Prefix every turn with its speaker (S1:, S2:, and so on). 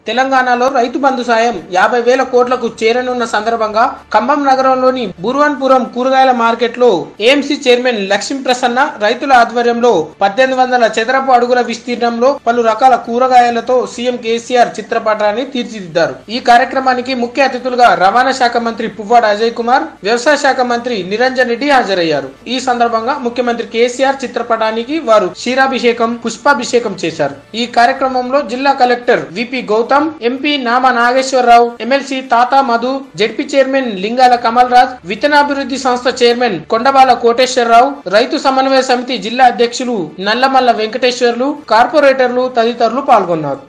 S1: తెలంగాణలో రైతు బంధు సాయం యాభై వేల కోట్లకు చేరనున్న సందర్భంగా ఖమ్మం నగరంలోని బుర్వన్పురం కూరగాయల మార్కెట్ లో ఏఎంసీ చైర్మన్ లక్ష్మీ ప్రసన్న రైతుల ఆధ్వర్యంలో పద్దెనిమిది వందల చదరపు అడుగుల విస్తీర్ణంలో పలు రకాల కూరగాయలతో సీఎం కేసీఆర్ చిత్రపటాన్ని తీర్చిదిద్దారు ఈ కార్యక్రమానికి ముఖ్య అతిథులుగా రవాణా శాఖ మంత్రి పువ్వాడ అజయ్ కుమార్ వ్యవసాయ శాఖ మంత్రి నిరంజన్ రెడ్డి హాజరయ్యారు ఈ సందర్భంగా ముఖ్యమంత్రి కేసీఆర్ చిత్రపటానికి వారు క్షీరాభిషేకం పుష్పాభిషేకం చేశారు ఈ కార్యక్రమంలో జిల్లా కలెక్టర్ విపి గౌతమ్ ఎంపీ నామ Nageswararao MLC Tata Madhu ZP chairman Lingala Kamal Raj విత్తనాభివృద్ధి సంస్థ చైర్మన్ కొండబాల కోటేశ్వరరావు రైతు సమన్వయ సమితి జిల్లా అధ్యక్షులు నల్లమల్ల వెంకటేశ్వర్లు కార్పొరేటర్లు తదితరులు పాల్గొన్నారు